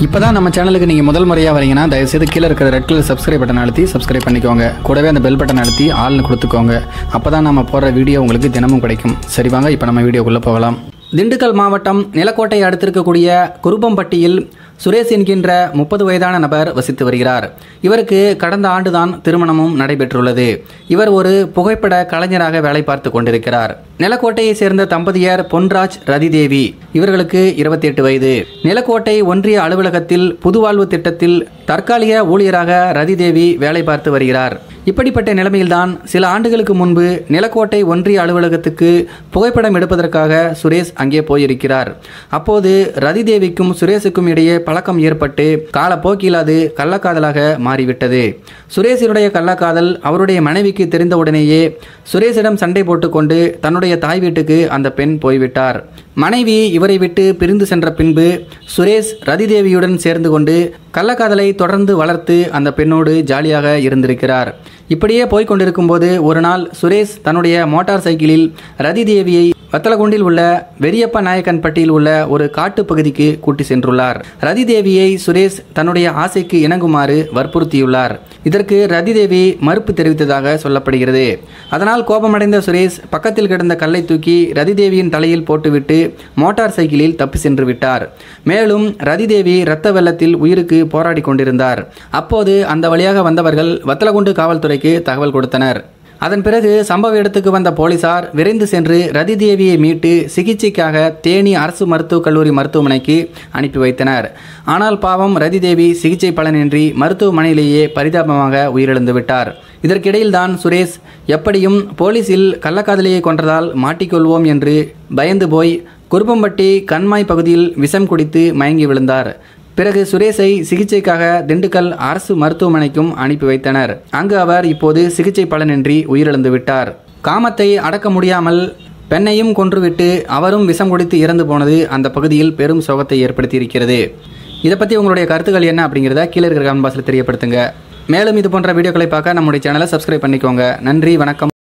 இப்போ தான் நம்ம சேனலுக்கு நீங்கள் முதல் முறையாக வரீங்கன்னா தயவுசெய்து கீழே இருக்கிற ரெட் கலர் சப்ஸ்கிரைப் பட்டன் அழுத்தி சப்ஸ்கிரைப் பண்ணிக்கோங்க கூடவே அந்த பெல் பட்டன் அழுத்தி ஆள்னு கொடுத்துக்கோங்க அப்போ தான் நம்ம போடுற வீடியோ உங்களுக்கு தினமும் கிடைக்கும் சரி வாங்க இப்போ நம்ம வீடியோக்குள்ளே போகலாம் திண்டுக்கல் மாவட்டம் நிலக்கோட்டை அடுத்திருக்கக்கூடிய குருபம்பட்டியில் சுரேஷ் என்கின்ற முப்பது வயதான நபர் வசித்து வருகிறார் இவருக்கு கடந்த ஆண்டுதான் திருமணமும் நடைபெற்றுள்ளது இவர் ஒரு புகைப்பட கலைஞராக வேலை பார்த்து கொண்டிருக்கிறார் நிலக்கோட்டையை சேர்ந்த தம்பதியர் பொன்ராஜ் ரதிதேவி இவர்களுக்கு இருபத்தி எட்டு வயது நிலக்கோட்டை ஒன்றிய அலுவலகத்தில் புதுவாழ்வு திட்டத்தில் தற்காலிக ஊழியராக ரதிதேவி வேலை பார்த்து வருகிறார் இப்படிப்பட்ட நிலைமையில்தான் சில ஆண்டுகளுக்கு முன்பு நிலக்கோட்டை ஒன்றிய அலுவலகத்துக்கு புகைப்படம் எடுப்பதற்காக சுரேஷ் அங்கே போயிருக்கிறார் அப்போது ரதிதேவிக்கும் சுரேஷுக்கும் இடையே பழக்கம் ஏற்பட்டு காலப்போக்கில் அது கள்ளக்காதலாக மாறிவிட்டது சுரேஷினுடைய கள்ளக்காதல் அவருடைய மனைவிக்கு தெரிந்தவுடனேயே சுரேஷிடம் சண்டை போட்டுக்கொண்டு தன்னுடைய தாய் வீட்டுக்கு அந்த பெண் போய்விட்டார் மனைவி இவரை விட்டு பிரிந்து சென்ற பின்பு சுரேஷ் ரதிதேவியுடன் சேர்ந்து கொண்டு கள்ளக்காதலை தொடர்ந்து வளர்த்து அந்த பெண்ணோடு ஜாலியாக இருந்திருக்கிறார் இப்படியே போய்க் கொண்டிருக்கும்போது ஒரு நாள் சுரேஷ் தன்னுடைய மோட்டார் சைக்கிளில் ரதிதேவியை வத்தலகுண்டில் உள்ள வெறியப்ப நாயக்கன்பட்டியில் உள்ள ஒரு காட்டு பகுதிக்கு கூட்டி சென்றுள்ளார் ரதிதேவியை சுரேஷ் தன்னுடைய ஆசைக்கு இணங்குமாறு வற்புறுத்தியுள்ளார் இதற்கு ரதிதேவி மறுப்பு தெரிவித்ததாக சொல்லப்படுகிறது அதனால் கோபமடைந்த சுரேஷ் பக்கத்தில் கிடந்த கல்லை தூக்கி ரதிதேவியின் தலையில் போட்டுவிட்டு மோட்டார் சைக்கிளில் தப்பி சென்று விட்டார் மேலும் ரதிதேவி இரத்த வெள்ளத்தில் உயிருக்கு போராடி கொண்டிருந்தார் அப்போது அந்த வழியாக வந்தவர்கள் வத்தலகுண்டு காவல்துறைக்கு தகவல் கொடுத்தனர் அதன் பிறகு சம்பவ இடத்துக்கு வந்த போலீசார் விரைந்து சென்று ரதிதேவியை மீட்டு சிகிச்சைக்காக தேனி அரசு மருத்துவக் கல்லூரி மருத்துவமனைக்கு அனுப்பி வைத்தனர் ஆனால் பாவம் ரதிதேவி சிகிச்சை பலனின்றி மருத்துவமனையிலேயே பரிதாபமாக உயிரிழந்து விட்டார் இதற்கிடையில்தான் சுரேஷ் எப்படியும் போலீசில் கள்ளக்காதலியை கொன்றதால் மாட்டிக்கொள்வோம் என்று பயந்து போய் குருப்பம்பட்டி கண்மாய் பகுதியில் விஷம் குடித்து மயங்கி விழுந்தார் பிறகு சுரேஷை சிகிச்சைக்காக திண்டுக்கல் அரசு மருத்துவமனைக்கும் அனுப்பி வைத்தனர் அங்கு அவர் இப்போது சிகிச்சை பலனின்றி உயிரிழந்து விட்டார் காமத்தை அடக்க முடியாமல் பெண்ணையும் கொன்றுவிட்டு அவரும் விஷம் குடித்து இறந்து போனது அந்த பகுதியில் பெரும் சோகத்தை ஏற்படுத்தியிருக்கிறது இதை பற்றி உங்களுடைய கருத்துக்கள் என்ன அப்படிங்கிறத கீழே இருக்கிற கமெண்ட் பாக்ஸில் தெரியப்படுத்துங்க மேலும் இது போன்ற வீடியோக்களை பார்க்க நம்முடைய சேனலை சப்ஸ்கிரைப் பண்ணிக்கோங்க நன்றி வணக்கம்